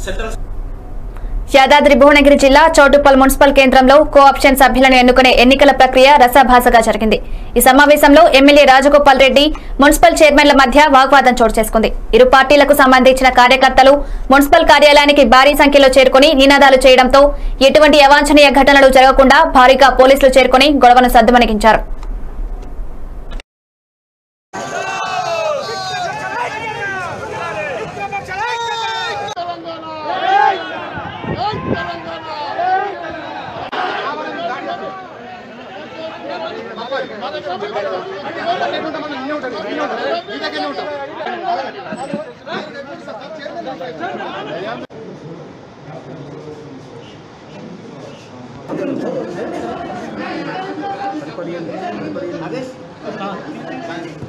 central Yadadri Bhuvanagiri జిల్లా Choutuppal municipal కేంద్రంలో cooption సభ్యులను ఎన్నుకునే ఎన్నికల ప్రక్రియ రసాభాసగా జరిగింది ఈ సమావేశంలో ఎమ్మెల్యే రాజగోపాల్ రెడ్డి మున్సిపల్ చైర్మన్ల మధ్య వాగ్వాదం చోటు చేసుకుంది ఇరు పార్టీలకు సంబంధించిన కార్యకర్తలు మున్సిపల్ కార్యాలయానికి భారీ సంఖ్యలో చేరుకుని నినాదాలు చేయడంతో ఎటువంటి అవాంఛనీయ ఘటనలు జరగకుండా భారీగా పోలీసులు చేరుకుని గొడవను సద్దుమణిగించారు అదే